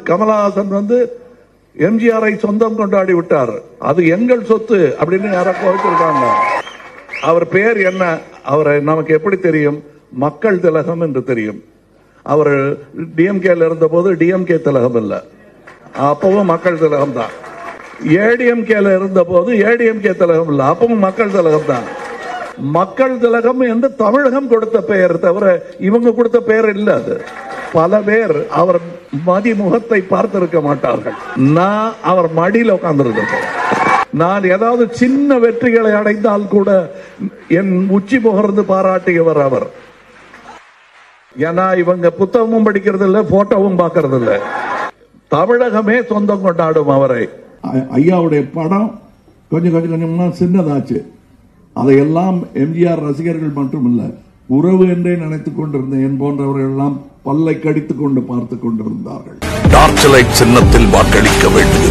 கமலஹாசன் வந்து எம்ஜிஆரை சொந்தம் கொண்டாடி விட்டார் அது எங்கள் சொத்து அப்படின்னு யாரோ கோவிச்சிருக்காங்க அவர் பெயர் என்ன அவரை நமக்கு எப்படி தெரியும் மக்கள் திலகம் என்று தெரியும் அவர் டிஎம்கேல இருந்த போது டிஎம்கே திலகம் இல்ல அப்பவும் மக்கள் திலகம் தான் ஏடிஎம்கேல இருந்த போது ஏடிஎம்கே திலகம் இல்ல அப்பவும் மக்கள் திலகம் தான் மக்கள் திலகம் என்று தமிழகம் கொடுத்த பெயர் தவிர இவங்க கொடுத்த பெயர் இல்ல அது பல பேர் அவர் மதிமுகத்தை பார்த்திருக்க மாட்டார்கள் நான் அவர் மடியில் உட்கார்ந்திருந்தேன் நான் ஏதாவது சின்ன வெற்றிகளை அடைந்தால் கூட என் உச்சி முகர்ந்து பாராட்டியவர் அவர் ஏன்னா இவங்க புத்தகமும் படிக்கிறது இல்ல போட்டோவும் பார்க்கறது இல்ல தமிழகமே சொந்தம் கொண்டாடும் அவரை ஐ- ஐயாவுடைய படம் கொஞ்சம் கொஞ்சம் கொஞ்சமா சின்னதாச்சு அதையெல்லாம் எம்ஜிஆர் ரசிகர்கள் மட்டுமல்ல உறவு என்றே நினைத்துக் கொண்டிருந்த என் போன்றவர்கள் எல்லாம் பல்லை கடித்துக் கொண்டு பார்த்துக் கொண்டிருந்தார்கள் டார்ச் லைட் சின்னத்தில் வாக்களிக்க வேண்டும்